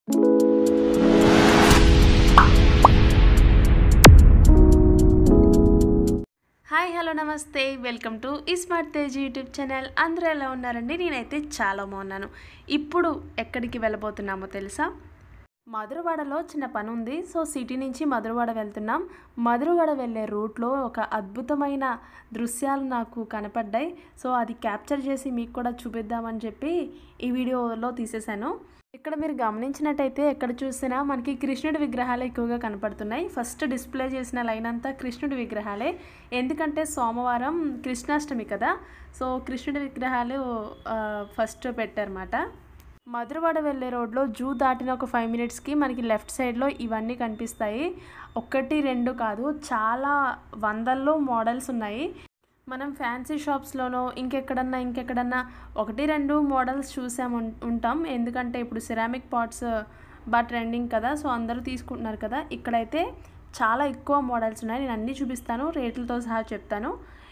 hi hello నమస్తే welcome to smart Tej YouTube channel అందరూ ఎలా ఉన్నారండి నేనైతే చాలా బాగున్నాను ఇప్పుడు ఎక్కడికి వెళ్ళబోతున్నామో తెలుసా మధురవాడలో చిన్న పని ఉంది సో సిటీ నుంచి మధురవాడ వెళ్తున్నాం మధురవాడ వెళ్ళే రూట్లో ఒక అద్భుతమైన దృశ్యాలు నాకు కనపడ్డాయి సో అది క్యాప్చర్ చేసి మీకు కూడా చూపిద్దామని చెప్పి ఈ వీడియోలో తీసేశాను ఇక్కడ మీరు గమనించినట్టయితే ఎక్కడ చూసినా మనకి కృష్ణుడి విగ్రహాలు ఎక్కువగా కనపడుతున్నాయి ఫస్ట్ డిస్ప్లే చేసిన లైన్ అంతా కృష్ణుడి విగ్రహాలే ఎందుకంటే సోమవారం కృష్ణాష్టమి కదా సో కృష్ణుడి విగ్రహాలు ఆ, ఫస్ట్ పెట్టారన్నమాట మధురవాడ వెళ్ళే రోడ్లో జూ దాటిన ఒక ఫైవ్ మినిట్స్కి మనకి లెఫ్ట్ సైడ్లో ఇవన్నీ కనిపిస్తాయి ఒకటి రెండు కాదు చాలా వందల్లో మోడల్స్ ఉన్నాయి మనం ఫ్యాన్సీ షాప్స్లోనో ఇంకెక్కడన్నా ఇంకెక్కడన్నా ఒకటి రెండు మోడల్స్ చూసాము ఉం- ఉంటాం ఎందుకంటే ఇప్పుడు సిరామిక్ పాట్స్ బాగా ట్రెండింగ్ కదా సో అందరూ తీసుకుంటున్నారు కదా ఇక్కడైతే చాలా ఎక్కువ మోడల్స్ ఉన్నాయి నేను అన్నీ చూపిస్తాను రేట్లతో సహా చెప్తాను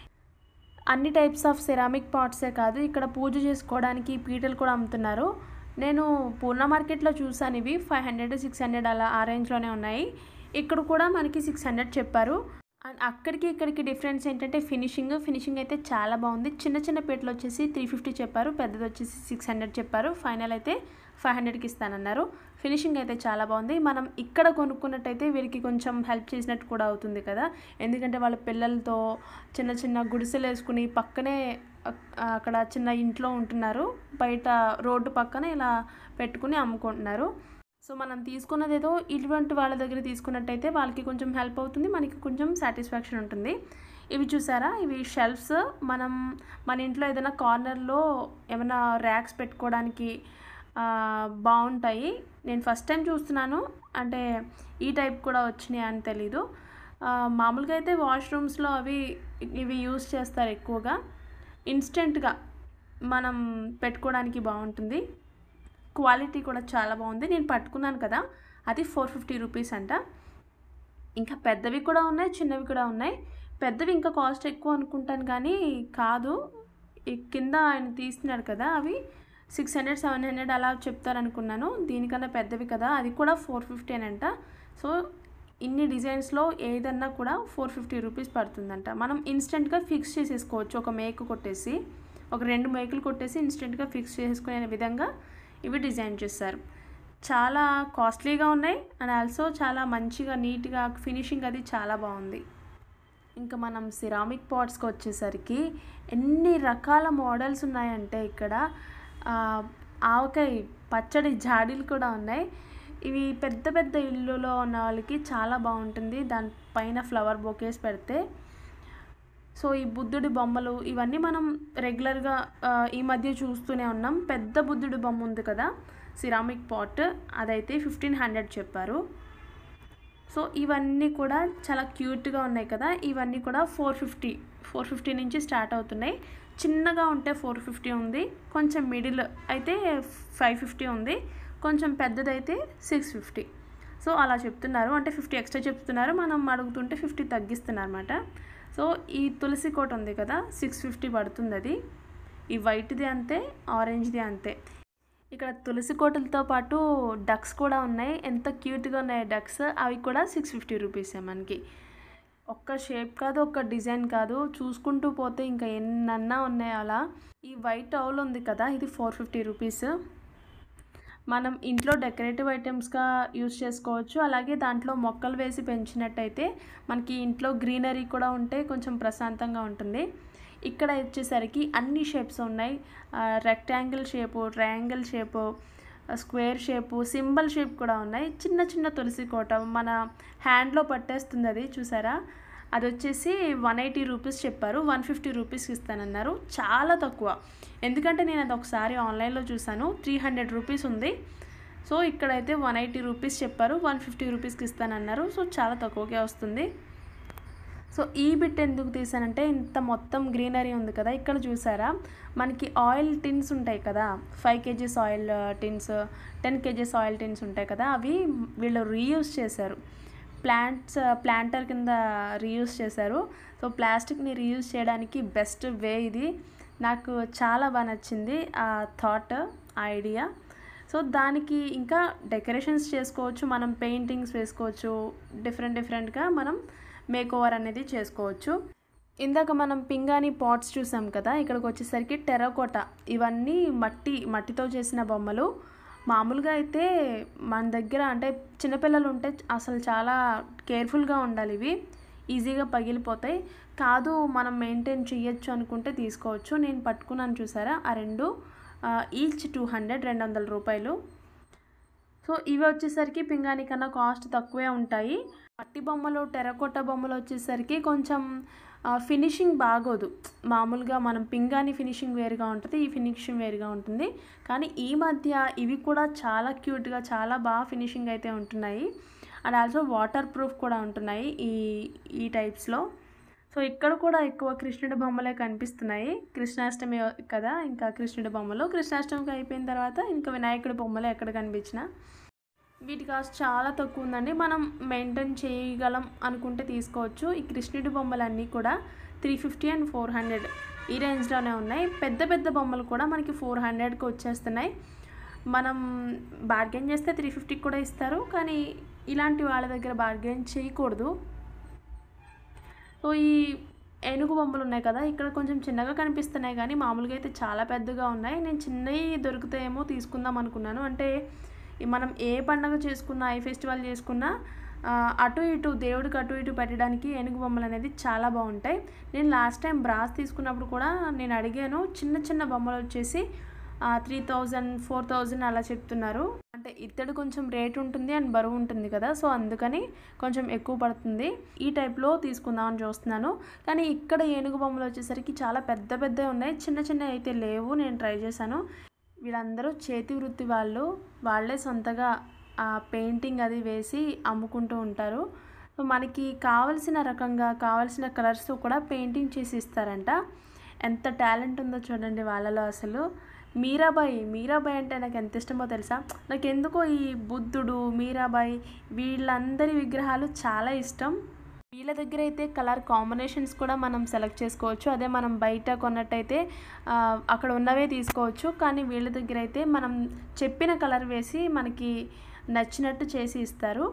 అన్ని టైప్స్ ఆఫ్ సిరామిక్ పాట్సే కాదు ఇక్కడ పూజ చేసుకోవడానికి పీటలు కూడా అమ్ముతున్నారు నేను పూర్ణ మార్కెట్లో చూసాను ఇవి ఫైవ్ హండ్రెడ్ సిక్స్ హండ్రెడ్ అలా ఆ రేంజ్లోనే ఉన్నాయి ఇక్కడ కూడా మనకి సిక్స్ హండ్రెడ్ చెప్పారు అండ్ అక్కడికి ఇక్కడికి డిఫరెన్స్ ఏంటంటే ఫినిషింగ్ ఫినిషింగ్ అయితే చాలా బాగుంది చిన్న చిన్న పీటలు వచ్చేసి త్రీ ఫిఫ్టీ చెప్పారు పెద్దది వచ్చేసి సిక్స్ హండ్రెడ్ చెప్పారు ఫైనల్ అయితే ఫైవ్ హండ్రెడ్కి ఇస్తానన్నారు ఫినిషింగ్ అయితే చాలా బాగుంది మనం ఇక్కడ కొనుక్కున్నట్టయితే వీరికి కొంచెం హెల్ప్ చేసినట్టు కూడా అవుతుంది కదా ఎందుకంటే వాళ్ళ పిల్లలతో చిన్న చిన్న గుడిసెలు వేసుకుని పక్కనే అక్- అక్కడ చిన్న ఇంట్లో ఉంటున్నారు బయట రోడ్డు పక్కన ఇలా పెట్టుకుని అమ్ముకుంటున్నారు సో మనం తీసుకున్నది ఏదో ఇటువంటి వాళ్ళ దగ్గర తీసుకున్నట్టయితే వాళ్ళకి కొంచెం హెల్ప్ అవుతుంది మనకి కొంచెం సాటిస్ఫాక్షన్ ఉంటుంది ఇవి చూసారా ఇవి షెల్ఫ్స్ మనం మన ఇంట్లో ఏదైనా కార్నర్లో ఏమైనా ర్యాక్స్ పెట్టుకోవడానికి ఆ, బాగుంటాయి నేను ఫస్ట్ టైం చూస్తున్నాను అంటే ఈ టైప్ కూడా వచ్చినాయి అని తెలీదు ఆ, మామూలుగా అయితే వాష్రూమ్స్లో అవి ఇవి యూస్ చేస్తారు ఎక్కువగా ఇన్స్టెంట్గా మనం పెట్టుకోవడానికి బాగుంటుంది క్వాలిటీ కూడా చాలా బాగుంది నేను పట్టుకున్నాను కదా అది ఫోర్ ఫిఫ్టీ రూపీస్ అంట ఇంకా పెద్దవి కూడా ఉన్నాయి చిన్నవి కూడా ఉన్నాయి పెద్దవి ఇంకా కాస్ట్ ఎక్కువ అనుకుంటాను కానీ కాదు ఈ కింద ఆయన తీస్తున్నాడు కదా అవి సిక్స్ హండ్రెడ్ సెవెన్ హండ్రెడ్ అలా చెప్తారనుకున్నాను దీనికన్నా పెద్దవి కదా అది కూడా ఫోర్ ఫిఫ్టీ అంట సో ఇన్ని డిజైన్స్లో ఏదన్నా కూడా ఫోర్ ఫిఫ్టీ రూపీస్ పడుతుందంట మనం ఇన్స్టెంట్గా ఫిక్స్ చేసేసుకోవచ్చు ఒక మేకు కొట్టేసి ఒక రెండు మేకులు కొట్టేసి ఇన్స్టెంట్గా ఫిక్స్ చేసుకునే విధంగా ఇవి డిజైన్ చేస్తారు చాలా కాస్ట్లీగా ఉన్నాయి అండ్ ఆల్సో చాలా మంచిగా నీట్గా ఫినిషింగ్ అది చాలా బాగుంది ఇంకా మనం సిరామిక్ పాట్స్కి వచ్చేసరికి ఎన్ని రకాల మోడల్స్ ఉన్నాయంటే ఇక్కడ ఆ, ఆవకాయ పచ్చడి జాడీలు కూడా ఉన్నాయి ఇవి పెద్ద పెద్ద ఇల్లులో ఉన్న వాళ్ళకి చాలా బాగుంటుంది దానిపైన ఫ్లవర్ బొకేస్ పెడితే సో ఈ బుద్ధుడి బొమ్మలు ఇవన్నీ మనం రెగ్యులర్గా ఆ, ఈ మధ్య చూస్తూనే ఉన్నాం పెద్ద బుద్ధుడి బొమ్మ ఉంది కదా సిరామిక్ పాట్ అదైతే ఫిఫ్టీన్ హండ్రెడ్ చెప్పారు సో ఇవన్నీ కూడా చాలా క్యూట్గా ఉన్నాయి కదా ఇవన్నీ కూడా ఫోర్ ఫిఫ్టీ ఫోర్ ఫిఫ్టీ నుంచి స్టార్ట్ అవుతున్నాయి చిన్నగా ఉంటే ఫోర్ ఫిఫ్టీ ఉంది కొంచెం మిడిల్ అయితే ఫైవ్ ఫిఫ్టీ ఉంది కొంచెం పెద్దదైతే సిక్స్ ఫిఫ్టీ సో అలా చెప్తున్నారు అంటే ఫిఫ్టీ ఎక్స్ట్రా చెప్తున్నారు మనం అడుగుతుంటే ఫిఫ్టీ తగ్గిస్తున్నారు అనమాట సో ఈ తులసి కోట ఉంది కదా సిక్స్ ఫిఫ్టీ పడుతుంది అది ఈ వైట్ది అంతే ఆరెంజ్ది అంతే ఇక్కడ తులసి కోటలతో పాటు డక్స్ కూడా ఉన్నాయి ఎంత క్యూట్గా ఉన్నాయి డక్స్ అవి కూడా సిక్స్ ఫిఫ్టీ రూపీసే మనకి ఒక్క షేప్ కాదు ఒక్క డిజైన్ కాదు చూసుకుంటూ పోతే ఇంకా ఎన్నన్నా ఉన్నాయి అలా ఈ వైట్ అవుల్ ఉంది కదా ఇది ఫోర్ ఫిఫ్టీ రూపీస్ మనం ఇంట్లో డెకరేటివ్ ఐటమ్స్గా యూస్ చేసుకోవచ్చు అలాగే దాంట్లో మొక్కలు వేసి పెంచినట్టయితే మనకి ఇంట్లో గ్రీనరీ కూడా ఉంటే కొంచెం ప్రశాంతంగా ఉంటుంది ఇక్కడ వచ్చేసరికి అన్ని షేప్స్ ఉన్నాయి rectangle shape triangle shape square shape symbol shape కూడా ఉన్నాయి చిన్న చిన్న తులసి కోట మన హ్యాండ్లో పట్టేస్తుంది అది చూసారా అది వచ్చేసి వన్ ఎయిటీ రూపీస్ చెప్పారు వన్ ఫిఫ్టీ రూపీస్కి ఇస్తానన్నారు చాలా తక్కువ ఎందుకంటే నేను అది ఒకసారి ఆన్లైన్లో చూసాను త్రీ హండ్రెడ్ రూపీస్ ఉంది సో ఇక్కడైతే వన్ ఎయిటీ రూపీస్ చెప్పారు వన్ ఫిఫ్టీ రూపీస్కి ఇస్తానన్నారు సో చాలా తక్కువకే వస్తుంది సో ఈ బిట్ ఎందుకు తీసానంటే ఇంత మొత్తం గ్రీనరీ ఉంది కదా ఇక్కడ చూసారా మనకి ఆయిల్ టిన్స్ ఉంటాయి కదా five kgs oil tins ten kgs oil tins ఉంటాయి కదా అవి వీళ్ళు రీయూస్ చేశారు ప్లాంట్స్ ప్లాంటర్ కింద రీయూస్ చేశారు సో ప్లాస్టిక్ని రీయూస్ చేయడానికి బెస్ట్ వే ఇది నాకు చాలా బాగా నచ్చింది ఆ థాట్ ఆ ఐడియా సో సో దానికి ఇంకా డెకరేషన్స్ చేసుకోవచ్చు మనం పెయింటింగ్స్ వేసుకోవచ్చు డిఫరెంట్ డిఫరెంట్గా మనం మేక్ ఓవర్ అనేది చేసుకోవచ్చు ఇందాక మనం పింగాణి పాట్స్ చూసాం కదా ఇక్కడికి వచ్చేసరికి టెరకోట ఇవన్నీ మట్టి మట్టితో చేసిన బొమ్మలు మామూలుగా అయితే మన దగ్గర అంటే చిన్నపిల్లలు ఉంటే అసలు చాలా కేర్ఫుల్గా ఉండాలి ఇవి ఈజీగా పగిలిపోతాయి కాదు మనం మెయింటైన్ చేయొచ్చు అనుకుంటే తీసుకోవచ్చు నేను పట్టుకున్నాను చూసారా ఆ రెండు ఈచ్ టూ హండ్రెడ్ రెండు వందల రూపాయలు సో ఇవి వచ్చేసరికి పింగాణి కన్నా కాస్ట్ తక్కువే ఉంటాయి మట్టి బొమ్మలు టెరకోట బొమ్మలు వచ్చేసరికి కొంచెం ఫినిషింగ్ బాగోదు మామూలుగా మనం పింగాణి ఫినిషింగ్ వేరుగా ఉంటుంది ఈ ఫినిషింగ్ వేరుగా ఉంటుంది కానీ ఈ మధ్య ఇవి కూడా చాలా క్యూట్గా చాలా బాగా ఫినిషింగ్ అయితే ఉంటున్నాయి అండ్ ఆల్సో వాటర్ ప్రూఫ్ కూడా ఉంటున్నాయి ఈ ఈ టైప్స్లో సో ఇక్కడ కూడా ఎక్కువ కృష్ణుడి బొమ్మలే కనిపిస్తున్నాయి కృష్ణాష్టమి కదా ఇంకా కృష్ణుడి బొమ్మలు కృష్ణాష్టమికి అయిపోయిన తర్వాత ఇంకా వినాయకుడి బొమ్మలు ఎక్కడ కనిపించినా వీటి కాస్ట్ చాలా తక్కువ ఉందండి మనం మెయింటైన్ చేయగలం అనుకుంటే తీసుకోవచ్చు ఈ కృష్ణుడి బొమ్మలన్నీ కూడా three fifty and four hundred ఈ రేంజ్లోనే ఉన్నాయి పెద్ద పెద్ద బొమ్మలు కూడా మనకి ఫోర్ హండ్రెడ్కి వచ్చేస్తున్నాయి మనం బార్గెన్ చేస్తే త్రీ ఫిఫ్టీకి కూడా ఇస్తారు కానీ ఇలాంటి వాళ్ళ దగ్గర బార్గెన్ చేయకూడదు సో ఈ ఏనుగు బొమ్మలు ఉన్నాయి కదా ఇక్కడ కొంచెం చిన్నగా కనిపిస్తున్నాయి కానీ మామూలుగా అయితే చాలా పెద్దగా ఉన్నాయి నేను చిన్నవి దొరుకుతాయేమో తీసుకుందాం అనుకున్నాను అంటే ఈ మనం ఏ పండగ చేసుకున్నా ఏ ఫెస్టివల్ చేసుకున్నా ఆ, అటు ఇటు దేవుడికి అటు ఇటు పెట్టడానికి ఏనుగు బొమ్మలు అనేది చాలా బాగుంటాయి నేను లాస్ట్ టైం బ్రాస్ తీసుకున్నప్పుడు కూడా నేను అడిగాను చిన్న చిన్న బొమ్మలు వచ్చేసి త్రీ థౌజండ్ ఫోర్ థౌజండ్ అలా చెప్తున్నారు అంటే ఇత్తడి కొంచెం రేట్ ఉంటుంది అండ్ బరువు ఉంటుంది కదా సో అందుకని కొంచెం ఎక్కువ పడుతుంది ఈ టైప్లో తీసుకుందామని చూస్తున్నాను కానీ ఇక్కడ ఏనుగు బొమ్మలు వచ్చేసరికి చాలా పెద్ద పెద్దవి ఉన్నాయి చిన్న చిన్న అయితే లేవు నేను ట్రై చేశాను వీళ్ళందరూ చేతి వృత్తి వాళ్ళు వాళ్ళే సొంతగా ఆ పెయింటింగ్ అది వేసి అమ్ముకుంటూ ఉంటారు సో మనకి కావలసిన రకంగా కావలసిన కలర్స్తో కూడా పెయింటింగ్ చేసి ఇస్తారంట ఎంత టాలెంట్ ఉందో చూడండి వాళ్ళలో అసలు మీరాబాయి మీరాబాయి అంటే నాకు ఎంత ఇష్టమో తెలుసా నాకు ఎందుకో ఈ బుద్ధుడు మీరాబాయి వీళ్ళందరి విగ్రహాలు చాలా ఇష్టం వీళ్ళ దగ్గర అయితే కలర్ కాంబినేషన్స్ కూడా మనం సెలెక్ట్ చేసుకోవచ్చు అదే మనం బయట కొన్నట్టయితే ఆ, అక్కడ ఉన్నవే తీసుకోవచ్చు కానీ వీళ్ళ దగ్గర అయితే మనం చెప్పిన కలర్ వేసి మనకి నచ్చినట్టు చేసి ఇస్తారు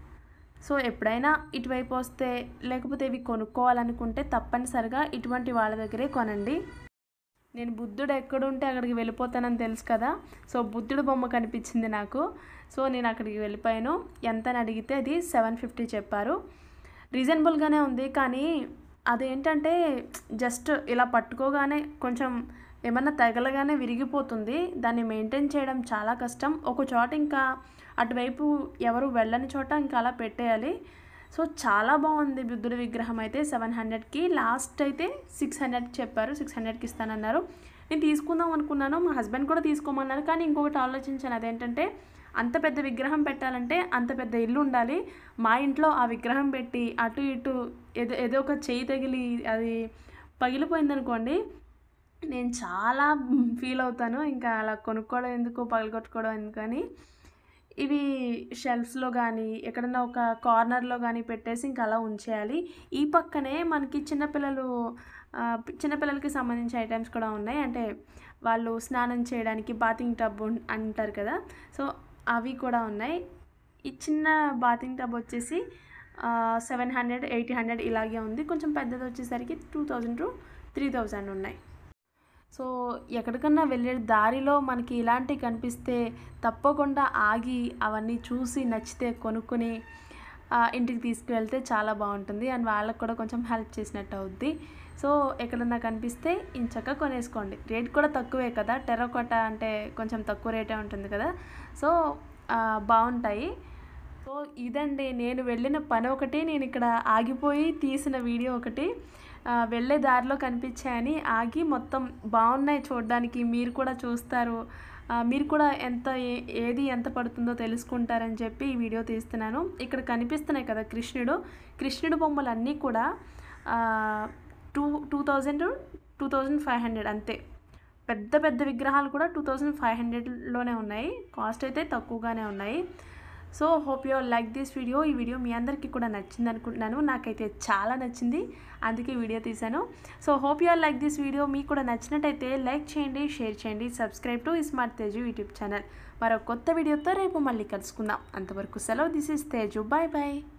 సో ఎప్పుడైనా ఇటువైపు వస్తే లేకపోతే ఇవి కొనుక్కోవాలనుకుంటే తప్పనిసరిగా ఇటువంటి వాళ్ళ దగ్గరే కొనండి నేను బుద్ధుడు ఎక్కడుంటే అక్కడికి వెళ్ళిపోతానని తెలుసు కదా సో బుద్ధుడు బొమ్మ కనిపించింది నాకు సో నేను అక్కడికి వెళ్ళిపోయాను ఎంత అని అడిగితే అది సెవెన్ ఫిఫ్టీ చెప్పారు రీజనబుల్గానే ఉంది కానీ అదేంటంటే జస్ట్ ఇలా పట్టుకోగానే కొంచెం ఏమన్నా తగలగానే విరిగిపోతుంది దాన్ని మెయింటైన్ చేయడం చాలా కష్టం ఒక చోట ఇంకా అటువైపు ఎవరు వెళ్ళని చోట ఇంకా అలా పెట్టేయాలి సో చాలా బాగుంది బుద్ధుడి విగ్రహం అయితే సెవెన్ హండ్రెడ్కి లాస్ట్ అయితే సిక్స్ హండ్రెడ్కి చెప్పారు సిక్స్ హండ్రెడ్కి ఇస్తానన్నారు నేను తీసుకుందాం అనుకున్నాను మా హస్బెండ్ కూడా తీసుకోమన్నారు కానీ ఇంకొకటి ఆలోచించాను అదేంటంటే అంత పెద్ద విగ్రహం పెట్టాలంటే అంత పెద్ద ఇల్లు ఉండాలి మా ఇంట్లో ఆ విగ్రహం పెట్టి అటు ఇటు ఏదో ఏదో ఒక చేయి తగిలి అది పగిలిపోయిందనుకోండి నేను చాలా ఫీల్ అవుతాను ఇంకా అలా కొనుక్కోవడం ఎందుకు పగలగొట్టుకోవడం ఎందుకని ఇవి షెల్ఫ్స్లో కానీ ఎక్కడన్నా ఒక కార్నర్లో కానీ పెట్టేసి ఇంకా అలా ఉంచేయాలి ఈ పక్కనే మనకి చిన్నపిల్లలు ఆ, చిన్నపిల్లలకి సంబంధించిన ఐటమ్స్ కూడా ఉన్నాయి అంటే వాళ్ళు స్నానం చేయడానికి బాతింగ్ టబ్ ఉన్- అంటారు కదా సో అవి కూడా ఉన్నాయి ఈ చిన్న బాతింగ్ టబ్ వచ్చేసి సెవెన్ హండ్రెడ్ ఎయిటీ హండ్రెడ్ ఇలాగే ఉంది కొంచెం పెద్దది వచ్చేసరికి two thousand to three thousand ఉన్నాయి సో ఎక్కడికన్నా వెళ్ళే దారిలో మనకి ఇలాంటివి కనిపిస్తే తప్పకుండా ఆగి అవన్నీ చూసి నచ్చితే కొనుక్కొని ఆ, ఇంటికి తీసుకువెళ్తే చాలా బాగుంటుంది అండ్ వాళ్ళకి కూడా కొంచెం హెల్ప్ చేసినట్టు అవుద్ది సో ఎక్కడన్నా కనిపిస్తే ఇంచక్క కొనేసుకోండి రేట్ కూడా తక్కువే కదా టెర్రకోట అంటే కొంచెం తక్కువ రేటే ఉంటుంది కదా సో ఆ, బాగుంటాయి సో ఇదండి నేను వెళ్ళిన పని ఒకటి నేను ఇక్కడ ఆగిపోయి తీసిన వీడియో ఒకటి ఆ, వెళ్ళే దారిలో కనిపించాయని ఆగి మొత్తం బాగున్నాయి చూడడానికి మీరు కూడా చూస్తారు ఆ, మీరు కూడా ఎంత ఏ- ఏది ఎంత పడుతుందో తెలుసుకుంటారని చెప్పి ఈ వీడియో తీస్తున్నాను ఇక్కడ కనిపిస్తున్నాయి కదా కృష్ణుడు కృష్ణుడు బొమ్మలు అన్నీ కూడా two two thousand two thousand five hundred అంతే పెద్ద పెద్ద విగ్రహాలు కూడా టూ థౌజండ్ ఫైవ్ హండ్రెడ్లోనే ఉన్నాయి కాస్ట్ అయితే తక్కువగానే ఉన్నాయి so hope you like this video ఈ వీడియో మీ అందరికీ కూడా నచ్చింది అనుకుంటున్నాను నాకైతే చాలా నచ్చింది అందుకే వీడియో తీశాను so hope you like this video మీకు కూడా నచ్చినట్టయితే లైక్ చేయండి షేర్ చేయండి subscribe to smart Tej YouTube channel మరో కొత్త వీడియోతో రేపు మళ్ళీ కలుసుకుందాం అంతవరకు సెలవు this is Tej bye bye